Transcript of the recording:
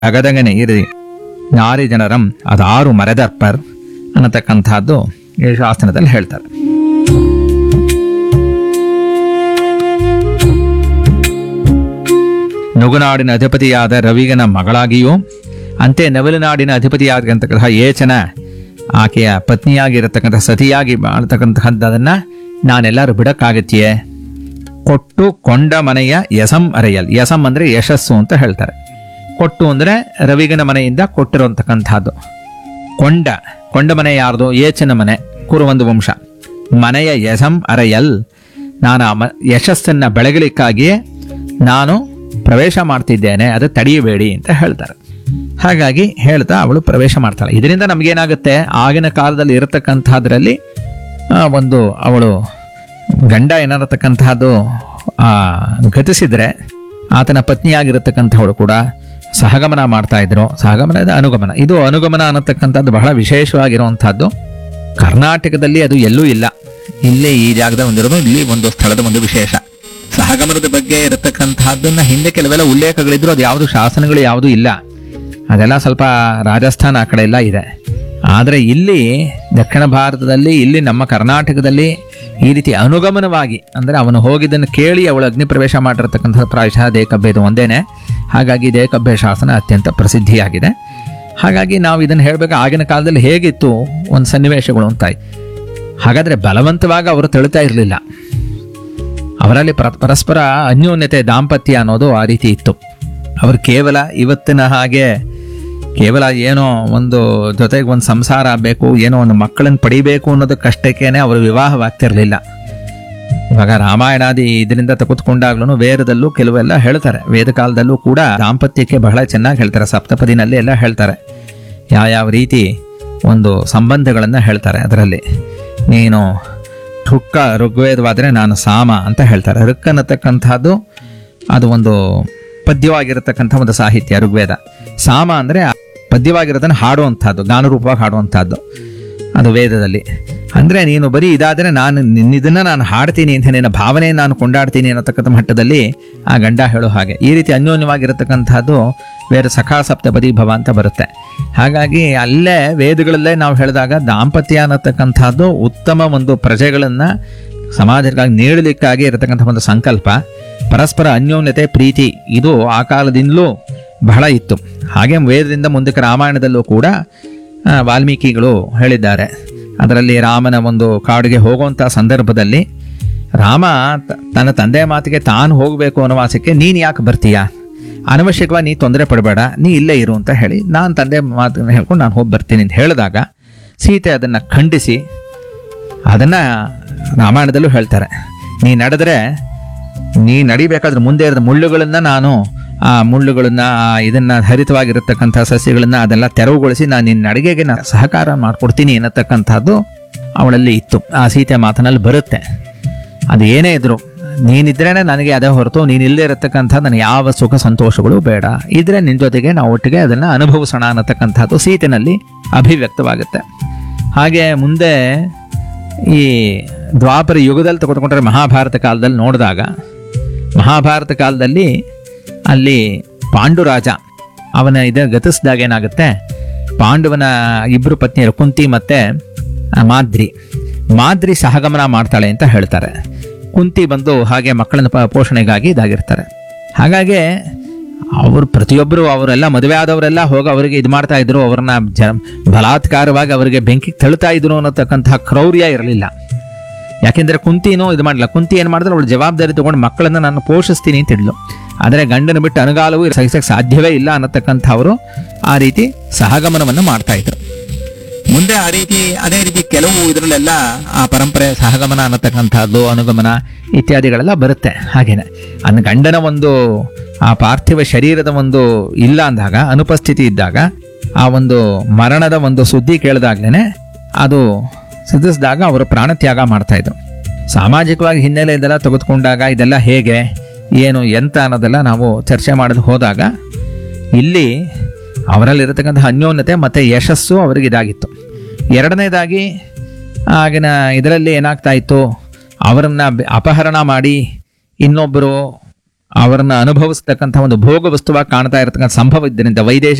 ಅಗದಗನೆ ಇರಿ ನಾರಿ ಜನರಂ ಅದಾರು ಮರೆದರ್ಪರ್ ಅನ್ನತಕ್ಕಂಥದ್ದು ಈ ಶಾಸನದಲ್ಲಿ ಹೇಳ್ತಾರೆ ನುಗುನಾಡಿನ ಅಧಿಪತಿಯಾದ ರವಿಗನ ಮಗಳಾಗಿಯೂ ಅಂತೆ ನವಲನಾಡಿನ ಅಧಿಪತಿಯಾಗಿರ್ತಕ್ಕಂತಹ ಏಚನ ಆಕೆಯ ಪತ್ನಿಯಾಗಿರತಕ್ಕಂಥ ಸತಿಯಾಗಿ ಬಾಳ್ತಕ್ಕಂತಹದ್ದನ್ನ ನಾನೆಲ್ಲರೂ ಬಿಡಕ್ಕಾಗತ್ತೆಯೇ ಕೊಟ್ಟು ಕೊಂಡ ಮನೆಯ ಯಸಂ ಅರೆಯಲ್ ಯಸಂ ಅಂದ್ರೆ ಯಶಸ್ಸು ಅಂತ ಹೇಳ್ತಾರೆ ಕೊಟ್ಟು ಅಂದ್ರೆ ರವಿಗನ ಮನೆಯಿಂದ ಕೊಟ್ಟಿರುವಂತಕ್ಕಂಥದ್ದು ಕೊಂಡ ಕೊಂಡ ಮನೆ ಯಾರ್ದು ಏಚನ ಮನೆ ಕುರುವಂದು ವಂಶ ಮನೆಯ ಯಸಂ ಅರೆಯಲ್ ನಾನು ಆ ಮ- ಯಶಸ್ಸನ್ನ ಬೆಳಗಲಿಕ್ಕಾಗಿಯೇ ನಾನು ಪ್ರವೇಶ ಮಾಡ್ತಿದ್ದೇನೆ ಅದು ತಡೆಯಬೇಡಿ ಅಂತ ಹೇಳ್ತಾರೆ ಹಾಗಾಗಿ ಹೇಳ್ತಾ ಅವಳು ಪ್ರವೇಶ ಮಾಡ್ತಾಳೆ ಇದರಿಂದ ನಮಗೇನಾಗುತ್ತೆ ಆಗಿನ ಕಾಲದಲ್ಲಿ ಇರತಕ್ಕಂಥದ್ರಲ್ಲಿ ಆ, ಒಂದು ಅವಳು ಗಂಡ ಏನಾರತಕ್ಕಂತಹದ್ದು ಆ, ಗತಿಸಿದ್ರೆ ಆತನ ಪತ್ನಿಯಾಗಿರತಕ್ಕಂಥವಳು ಕೂಡ ಸಹಗಮನ ಮಾಡ್ತಾ ಇದ್ರು ಸಹಗಮನದ ಅನುಗಮನ ಇದು ಅನುಗಮನ ಅನ್ನತಕ್ಕಂಥದ್ದು ಬಹಳ ವಿಶೇಷವಾಗಿರುವಂತಹದ್ದು ಕರ್ನಾಟಕದಲ್ಲಿ ಅದು ಎಲ್ಲೂ ಇಲ್ಲ ಇಲ್ಲೇ ಈ ಜಾಗದ ಒಂದಿರೋದು ಇಲ್ಲಿ ಒಂದು ಸ್ಥಳದ ಒಂದು ವಿಶೇಷ ಸಹಗಮನದ ಬಗ್ಗೆ ಇರತಕ್ಕಂತಹದ್ದನ್ನ ಹಿಂದೆ ಕೆಲವೆಲ್ಲ ಉಲ್ಲೇಖಗಳಿದ್ರು ಅದು ಯಾವುದು ಶಾಸನಗಳು ಯಾವುದು ಇಲ್ಲ ಅದೆಲ್ಲ ಸ್ವಲ್ಪ ರಾಜಸ್ಥಾನ ಆ ಕಡೆ ಎಲ್ಲ ಇದೆ ಆದರೆ ಇಲ್ಲಿ ದಕ್ಷಿಣ ಭಾರತದಲ್ಲಿ ಇಲ್ಲಿ ನಮ್ಮ ಕರ್ನಾಟಕದಲ್ಲಿ ಈ ರೀತಿ ಅನುಗಮನವಾಗಿ ಅಂದರೆ ಅವನು ಹೋಗಿದ್ದನ್ನು ಕೇಳಿ ಅವಳು ಅಗ್ನಿ ಪ್ರವೇಶ ಮಾಡಿರತಕ್ಕಂಥ ಪ್ರಾಯಶಃ ದೇಕಬ್ಬೆ ಇದು ಒಂದೇನೆ ಹಾಗಾಗಿ ದೇಕಬ್ಬೆ ಶಾಸನ ಅತ್ಯಂತ ಪ್ರಸಿದ್ಧಿಯಾಗಿದೆ ಹಾಗಾಗಿ ನಾವು ಇದನ್ನು ಹೇಳಬೇಕು ಆಗಿನ ಕಾಲದಲ್ಲಿ ಹೇಗಿತ್ತು ಒಂದು ಸನ್ನಿವೇಶಗಳು ಅಂತಾಯಿ ಹಾಗಾದರೆ ಬಲವಂತವಾಗಿ ಅವರು ತಳ್ತಾ ಇರಲಿಲ್ಲ ಅವರಲ್ಲಿ ಪ್ರ ಪರಸ್ಪರ ಅನ್ಯೋನ್ಯತೆ ದಾಂಪತ್ಯ ಅನ್ನೋದು ಆ ರೀತಿ ಇತ್ತು ಅವರು ಕೇವಲ ಇವತ್ತಿನ ಹಾಗೆ ಕೇವಲ ಏನೋ ಒಂದು ಜೊತೆಗೆ ಒಂದು ಸಂಸಾರ ಆಗಬೇಕು ಏನೋ ಒಂದು ಮಕ್ಕಳನ್ನು ಪಡಿಬೇಕು ಅನ್ನೋದಕ್ಕಷ್ಟಕ್ಕೇನೆ ಅವರು ವಿವಾಹವಾಗ್ತಿರ್ಲಿಲ್ಲ ಇವಾಗ ರಾಮಾಯಣಾದಿ ಇದರಿಂದ ತೆಗೆದುಕೊಂಡಾಗ್ಲೂ ವೇದದಲ್ಲೂ ಕೆಲವೆಲ್ಲ ಹೇಳ್ತಾರೆ ವೇದ ಕಾಲದಲ್ಲೂ ಕೂಡ ದಾಂಪತ್ಯಕ್ಕೆ ಬಹಳ ಚೆನ್ನಾಗಿ ಹೇಳ್ತಾರೆ ಸಪ್ತಪದಿನಲ್ಲಿ ಎಲ್ಲ ಹೇಳ್ತಾರೆ ಯಾವ್ಯಾವ ರೀತಿ ಒಂದು ಸಂಬಂಧಗಳನ್ನು ಹೇಳ್ತಾರೆ ಅದರಲ್ಲಿ ನೀನು ಋಕ್ಕ ಋಗ್ವೇದವಾದರೆ ನಾನು ಸಾಮ ಅಂತ ಹೇಳ್ತಾರೆ ಋಕ್ ಅನ್ನತಕ್ಕಂಥದ್ದು ಅದು ಒಂದು ಪದ್ಯವಾಗಿರತಕ್ಕಂಥ ಒಂದು ಸಾಹಿತ್ಯ ಋಗ್ವೇದ ಸಾಮ ಅಂದರೆ ಪದ್ಯವಾಗಿರೋದನ್ನು ಹಾಡುವಂಥದ್ದು ಗಾನರೂಪವಾಗಿ ಹಾಡುವಂಥದ್ದು ಅದು ವೇದದಲ್ಲಿ ಅಂದರೆ ನೀನು ಬರೀ ಇದಾದರೆ ನಾನು ನಿನ್ನಿದನ್ನು ನಾನು ಹಾಡ್ತೀನಿ ಅಂತ ನಿನ್ನ ಭಾವನೆ ನಾನು ಕೊಂಡಾಡ್ತೀನಿ ಅನ್ನತಕ್ಕಂಥ ಮಟ್ಟದಲ್ಲಿ ಆ ಗಂಡ ಹೇಳೋ ಹಾಗೆ ಈ ರೀತಿ ಅನ್ಯೋನ್ಯವಾಗಿರತಕ್ಕಂಥದ್ದು ವೇದ ಸಖಾ ಸಪ್ತಪದಿ ಭವ ಅಂತ ಬರುತ್ತೆ ಹಾಗಾಗಿ ಅಲ್ಲೇ ವೇದಗಳಲ್ಲೇ ನಾವು ಹೇಳಿದಾಗ ದಾಂಪತ್ಯ ಅನ್ನತಕ್ಕಂಥದ್ದು ಉತ್ತಮ ಒಂದು ಪ್ರಜೆಗಳನ್ನು ಸಮಾಜಕ್ಕಾಗಿ ನೀಡಲಿಕ್ಕಾಗಿ ಇರತಕ್ಕಂಥ ಒಂದು ಸಂಕಲ್ಪ ಪರಸ್ಪರ ಅನ್ಯೋನ್ಯತೆ ಪ್ರೀತಿ ಇದು ಆ ಕಾಲದಿಂದಲೂ ಬಹಳ ಇತ್ತು ಹಾಗೆ ವೇದದಿಂದ ಮುಂದಕ್ಕೆ ರಾಮಾಯಣದಲ್ಲೂ ಕೂಡ ಆ, ವಾಲ್ಮೀಕಿಗಳು ಹೇಳಿದ್ದಾರೆ ಅದರಲ್ಲಿ ರಾಮನ ಒಂದು ಕಾಡಿಗೆ ಹೋಗುವಂಥ ಸಂದರ್ಭದಲ್ಲಿ ರಾಮ ತ- ತನ್ನ ತಂದೆಯ ಮಾತಿಗೆ ತಾನು ಹೋಗಬೇಕು ಅನ್ನುವಾಸಕ್ಕೆ ನೀನು ಯಾಕೆ ಬರ್ತೀಯಾ ಅನವಶ್ಯಕವಾಗಿ ನೀ ತೊಂದರೆ ಪಡಬೇಡ ನೀ ಇಲ್ಲೇ ಇರು ಅಂತ ಹೇಳಿ ನಾನು ತಂದೆ ಮಾತನ್ನು ಹೇಳ್ಕೊಂಡು ನಾನು ಹೋಗಿ ಬರ್ತೀನಿ ಅಂತ ಹೇಳಿದಾಗ ಸೀತೆ ಅದನ್ನು ಖಂಡಿಸಿ ಅದನ್ನ ರಾಮಾಯಣದಲ್ಲೂ ಹೇಳ್ತಾರೆ ನೀ ನಡೆದ್ರೆ ನೀ ನಡಿಬೇಕಾದ್ರೆ ಮುಂದೆ ಇರೋದು ಮುಳ್ಳುಗಳನ್ನ ನಾನು ಆ ಮುಳ್ಳುಗಳನ್ನ ಆ ಇದನ್ನ ಹರಿತವಾಗಿರತಕ್ಕಂಥ ಸಸ್ಯಗಳನ್ನ ಅದೆಲ್ಲ ತೆರವುಗೊಳಿಸಿ ನಾನು ನಿನ್ನ ಅಡಿಗೆಗೆ ನಾನು ಸಹಕಾರ ಮಾಡ್ಕೊಡ್ತೀನಿ ಅನ್ನತಕ್ಕಂಥದ್ದು ಅವಳಲ್ಲಿ ಇತ್ತು ಆ ಸೀತೆ ಮಾತಿನಲ್ಲಿ ಬರುತ್ತೆ ಅದು ಏನೇ ಇದ್ರು ನೀನಿದ್ರೇನೆ ನನಗೆ ಅದೇ ಹೊರತು ನೀನು ಇಲ್ಲದೆ ಇರತಕ್ಕಂಥ ನನಗೆ ಯಾವ ಸುಖ ಸಂತೋಷಗಳು ಬೇಡ ಇದ್ರೆ ನಿನ್ನ ಜೊತೆಗೆ ನಾವು ಒಟ್ಟಿಗೆ ಅದನ್ನು ಅನುಭವಿಸೋಣ ಅನ್ನತಕ್ಕಂಥದ್ದು ಸೀತೆನಲ್ಲಿ ಅಭಿವ್ಯಕ್ತವಾಗುತ್ತೆ ಹಾಗೆ ಮುಂದೆ ಈ ದ್ವಾಪರ ಯುಗದಲ್ಲಿ ತೆಗೆದುಕೊಂಡ್ರೆ ಮಹಾಭಾರತ ಕಾಲದಲ್ಲಿ ನೋಡಿದಾಗ ಮಹಾಭಾರತ ಕಾಲದಲ್ಲಿ ಅಲ್ಲಿ ಪಾಂಡುರಾಜ ಅವನ ಇದ ಗತಿಸಿದಾಗ ಏನಾಗುತ್ತೆ ಪಾಂಡವನ ಇಬ್ಬರು ಪತ್ನಿಯರು ಕುಂತಿ ಮತ್ತೆ ಆ, ಮಾದ್ರಿ ಮಾದ್ರಿ ಸಹಗಮನ ಮಾಡ್ತಾಳೆ ಅಂತ ಹೇಳ್ತಾರೆ ಕುಂತಿ ಬಂದು ಹಾಗೆ ಮಕ್ಕಳನ್ನ ಪ- ಪೋಷಣೆಗಾಗಿ ಇದಾಗಿರ್ತಾರೆ ಹಾಗಾಗಿ ಅವರು ಪ್ರತಿಯೊಬ್ಬರು ಅವರೆಲ್ಲ ಮದುವೆ ಆದವರೆಲ್ಲ ಹೋಗಿ ಅವರಿಗೆ ಇದು ಮಾಡ್ತಾ ಇದ್ರು ಅವ್ರನ್ನ ಜ ಬಲಾತ್ಕಾರವಾಗಿ ಅವರಿಗೆ ಬೆಂಕಿಗೆ ತಳ್ತಾ ಇದ್ರು ಅನ್ನತಕ್ಕಂತಹ ಕ್ರೌರ್ಯ ಇರಲಿಲ್ಲ ಯಾಕೆಂದ್ರೆ ಕುಂತಿನೂ ಇದು ಮಾಡಲಿಲ್ಲ ಕುಂತಿ ಏನು ಮಾಡಿದ್ರೆ ಅವಳು ಜವಾಬ್ದಾರಿ ತಗೊಂಡು ಮಕ್ಕಳನ್ನ ನಾನು ಪೋಷಿಸ್ತೀನಿ ಅಂತ ಹೇಳಿದ್ಲು ಆದರೆ ಗಂಡನ ಬಿಟ್ಟು ಅನುಗಾಲವೂ ಸಹಿಸಕ್ಕೆ ಸಾಧ್ಯವೇ ಇಲ್ಲ ಅನ್ನತಕ್ಕಂಥವರು ಆ ರೀತಿ ಸಹಗಮನವನ್ನು ಮಾಡ್ತಾ ಇದ್ರು ಮುಂದೆ ಆ ರೀತಿ ಅದೇ ರೀತಿ ಕೆಲವು ಇದರಲ್ಲೆಲ್ಲ ಆ ಪರಂಪರೆ ಸಹಗಮನ ಅನ್ನತಕ್ಕಂಥದ್ದು ಅನುಗಮನ ಇತ್ಯಾದಿಗಳೆಲ್ಲ ಬರುತ್ತೆ ಹಾಗೇನೆ ಅನ್ನ ಗಂಡನ ಒಂದು ಆ ಪಾರ್ಥಿವ ಶರೀರದ ಒಂದು ಇಲ್ಲ ಅಂದಾಗ ಅನುಪಸ್ಥಿತಿ ಇದ್ದಾಗ ಆ ಒಂದು ಮರಣದ ಒಂದು ಸುದ್ದಿ ಕೇಳಿದಾಗ್ಲೇನೆ ಅದು ಸಿದ್ಧಿಸಿದಾಗ ಅವರು ಪ್ರಾಣತ್ಯಾಗ ಮಾಡ್ತಾ ಇದ್ರು ಸಾಮಾಜಿಕವಾಗಿ ಹಿನ್ನೆಲೆ ಇದೆಲ್ಲ ತೆಗೆದುಕೊಂಡಾಗ ಇದೆಲ್ಲ ಹೇಗೆ ಏನು ಎಂತ ಅನ್ನೋದೆಲ್ಲ ನಾವು ಚರ್ಚೆ ಮಾಡಲು ಹೋದಾಗ ಇಲ್ಲಿ ಅವರಲ್ಲಿರತಕ್ಕಂತಹ ಅನ್ಯೋನ್ಯತೆ ಮತ್ತು ಯಶಸ್ಸು ಅವರಿಗೆ ಇದಾಗಿತ್ತು ಎರಡನೇದಾಗಿ ಆಗಿನ ಇದರಲ್ಲಿ ಏನಾಗ್ತಾ ಇತ್ತು ಅವರನ್ನು ಅಪಹರಣ ಮಾಡಿ ಇನ್ನೊಬ್ಬರು ಅವರನ್ನ ಅನುಭವಿಸ್ತಕ್ಕಂಥ ಒಂದು ಭೋಗ ವಸ್ತುವಾಗಿ ಕಾಣ್ತಾ ಇರತಕ್ಕಂಥ ಸಂಭವ ಇದ್ದರಿಂದ ವೈದೇಶ